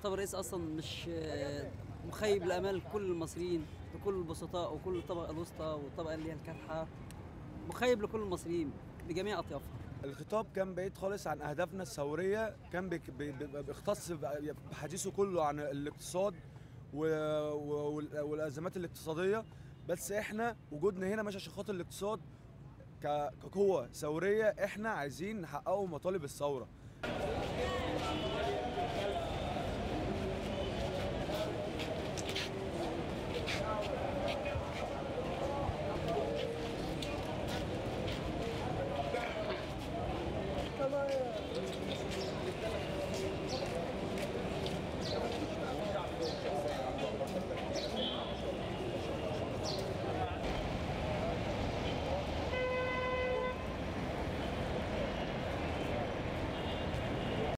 يعتبر رئيس اصلا مش آه، مخيب لامال كل المصريين لكل البسطاء وكل الطبقه الوسطى والطبقه اللي هي الكادحه مخيب لكل المصريين بجميع اطيافها الخطاب كان بعيد خالص عن اهدافنا الثوريه كان بيك- بي- بي- بيختص بحديثه كله عن الاقتصاد و- و- وال- والازمات الاقتصاديه بس احنا وجودنا هنا مش عشان خاطر الاقتصاد ك- كقوه ثوريه احنا عايزين نحققوا مطالب الثوره